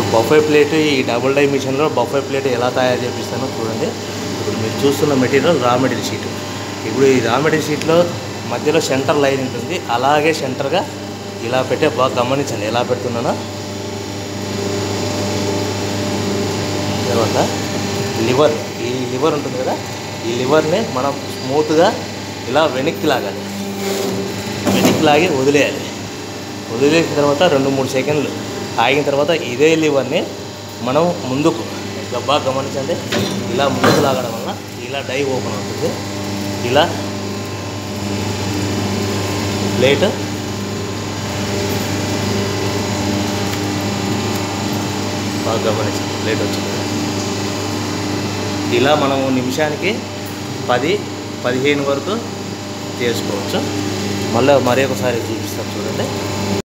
buffet plate ఈ double die మిషన్లో buffet plate ఎలా తయారు చేపిస్తానో చూడండి ఇప్పుడు మీరు చూస్తున్న మెటీరియల్ రా మెటీరియల్ షీట్ ఇప్పుడు ఈ రా మెటీరియల్ షీట్లో మధ్యలో సెంటర్ లైన్ ఉంటుంది అలాగే సెంటర్గా ఇలా పెట్టే బాగా గమనించండి ఎలా పెడుతున్నానో తర్వాత లివర్ ఈ లివర్ ఉంటుంది కదా ఈ లివర్ని మనం స్మూత్గా ఇలా వెనక్కి లాగాలి వెనక్కి లాగి వదిలేయాలి వదిలేసిన తర్వాత రెండు మూడు సెకండ్లు ఆగిన తర్వాత ఇదే లివర్ని మనం ముందుకు ఇట్లా బాగా గమనించండి ఇలా ముందుకు లాగడం వల్ల ఇలా డై ఓపెన్ అవుతుంది ఇలా ప్లేట్ బాగా గమనించండి ప్లేట్ వచ్చింది ఇలా మనము నిమిషానికి పది పదిహేను వరకు చేసుకోవచ్చు మళ్ళీ మరి ఒకసారి చూపిస్తాం చూడండి